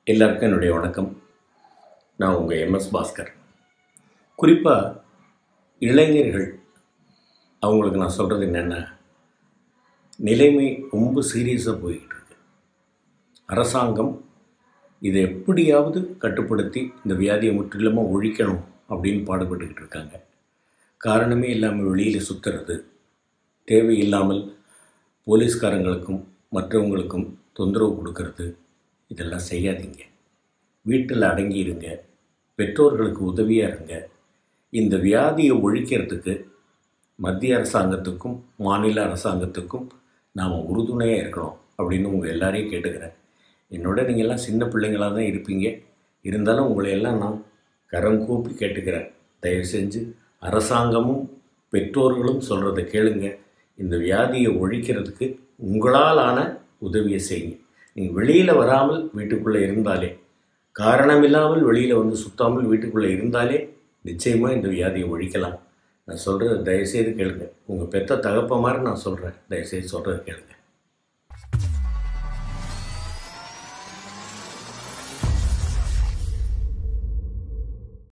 எல்லாருக்கும் என்னுடைய வணக்கம் நான் உங்கள் எம்எஸ் பாஸ்கர் குறிப்பாக இளைஞர்கள் அவங்களுக்கு நான் சொல்கிறது என்னென்னா நிலைமை ரொம்ப சீரியஸாக போய்கிட்டு இருக்கு அரசாங்கம் இதை எப்படியாவது கட்டுப்படுத்தி இந்த வியாதியை முற்றிலுமாக ஒழிக்கணும் அப்படின்னு பாடுபட்டுக்கிட்டு இருக்காங்க காரணமே இல்லாமல் வெளியில் சுற்றுறது தேவையில்லாமல் போலீஸ்காரங்களுக்கும் மற்றவங்களுக்கும் தொந்தரவு கொடுக்கறது இதெல்லாம் செய்யாதீங்க வீட்டில் அடங்கியிருங்க பெற்றோர்களுக்கு உதவியாக இருங்க இந்த வியாதியை ஒழிக்கிறதுக்கு மத்திய அரசாங்கத்துக்கும் மாநில அரசாங்கத்துக்கும் நாம் உறுதுணையாக இருக்கணும் அப்படின்னு உங்கள் எல்லாரையும் கேட்டுக்கிறேன் என்னோட நீங்கள் எல்லாம் சின்ன பிள்ளைங்களாக தான் இருப்பீங்க இருந்தாலும் உங்களை எல்லாம் நான் கரம் கூப்பி கேட்டுக்கிறேன் தயவு செஞ்சு அரசாங்கமும் பெற்றோர்களும் சொல்கிறத கேளுங்க இந்த வியாதியை ஒழிக்கிறதுக்கு உங்களால் ஆன உதவியை செய்யுங்க நீங்கள் வெளியில் வராமல் வீட்டுக்குள்ளே இருந்தாலே காரணமில்லாமல் வெளியில் வந்து சுத்தாமல் வீட்டுக்குள்ளே இருந்தாலே நிச்சயமாக இந்த வியாதியை ஒழிக்கலாம் நான் சொல்கிறத தயவுசெய்து கேளுங்க உங்கள் பெத்த தகப்ப மாதிரி நான் சொல்கிறேன் தயவுசெய்து சொல்கிறத கேளுங்க